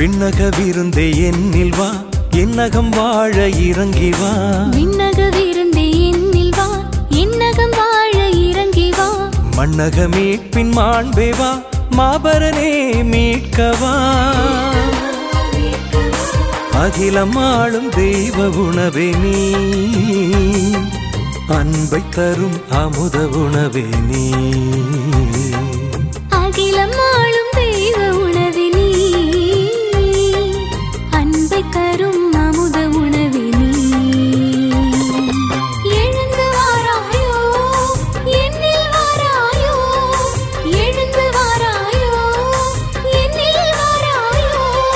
விண்ணக விருந்தே என்னில் வா என்னகம் வாழ இறங்கி வா விண்ணக விருந்தே என்னில் வா என்னகம் வாழ இறங்கி வா மண்ணக மீட்பின் மாண்பே வா மாபரனே மீட்கவா அகிலம் ஆளும் தெய்வ உணவே நீ அன்பை தரும் அமுத உணவே நீ அகிலம் ஆளும் தெய்வ உணவே நீ அன்பை தரும் அமுத உணவே நீ எழுந்து வாராயோ என்னில் வாராயோ எழுந்து வாராயோ என்னில் வாராயோ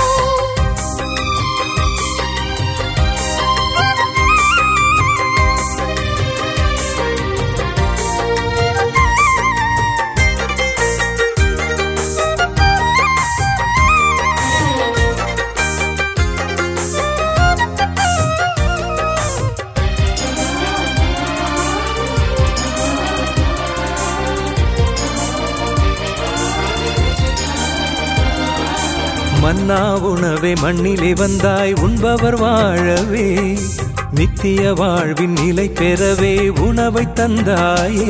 மன்னா உணவே மண்ணிலே வந்தாய் உண்பவர் வாழவே நித்திய வாழ்வின் நிலை பெறவே உணவை தந்தாயே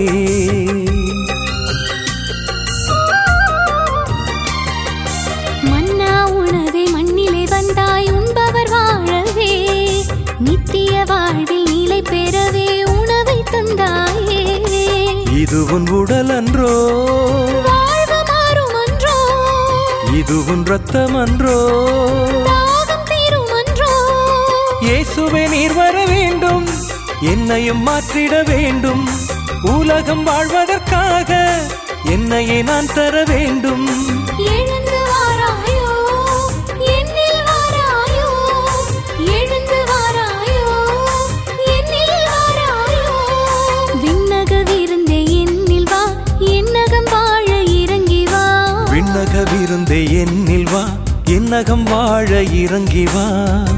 மன்னா உணவே மண்ணிலே வந்தாய் உண்பவர் வாழவே நித்திய வாழ்வில் நிலை பெறவே உணவை தந்தாயே இது உன் உடல் அன்றோ வாழ்வு மாறும் அன்றோ இது உன் ரத்தம் அன்றோ தாகம் தீரும் அன்றோ இயேசுவே நீர் வர வேண்டும் என்னையும் மாற்றிட வேண்டும் உலகம் வாழ்வதற்காக என்னையே நான் தர வேண்டும் எழுந்து வாராயோ என்னில் வாராயோ எழுந்து வாராயோ என்னில் வாராயோ விண்ணக விருந்தே என்னில் வா என்னகம் வாழ இறங்கி வா விண்ணக விருந்தே என்னில் வா என்னகம் வாழ இறங்கி வா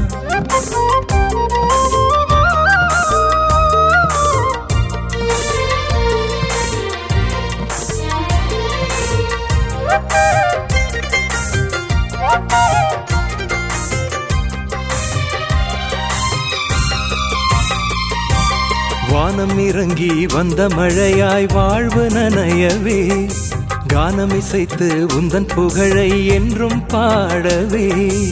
வானம் இறங்கி வந்த மழையாய் வாழ்வு நனையவே கானம் இசைத்து உந்தன் புகழை என்றும் பாடவே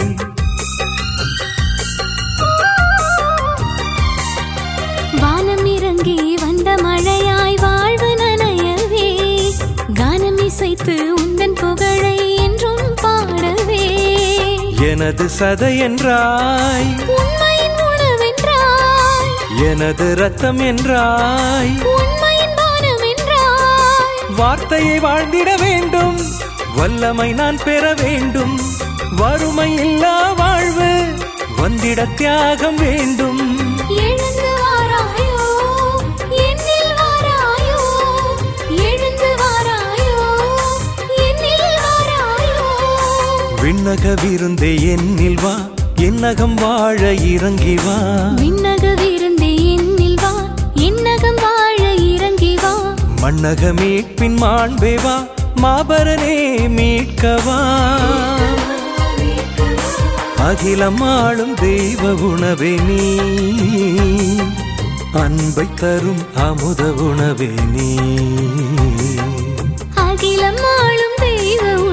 வானம் இறங்கி வந்த மழையாய் வாழ்வு நனையவே கானம் இசைத்து உந்தன் புகழை என்றும் பாடவே எனது சதை என்றாய் உண்மையின் உணவென்றாய் எனது ரத்தம் என்றாய் உண்மையின் பானம் என்றாய் வார்த்தையை வாழ்ந்திட வேண்டும் வல்லமை நான் பெற வேண்டும் வறுமை இல்லா வாழ்வு வந்திட தியாகம் வேண்டும் எழுந்து வாராயோ என்னில் வாராயோ எழுந்து வாராயோ என்னில் வாராயோ விண்ணக விருந்தே என்னில் வா என்னகம் வாழ இறங்கி வா விண்ணக விருந்தே என்னில் வா என்னகம் வாழ இறங்கி வா மண்ணக மீட்பின் மாண்பே வா மாபரனே மீட்கவா அகிலம் ஆளும் தெய்வ உணவே நீ அன்பை தரும் அமுத உணவே நீ அகிலம் ஆளும் தெய்வ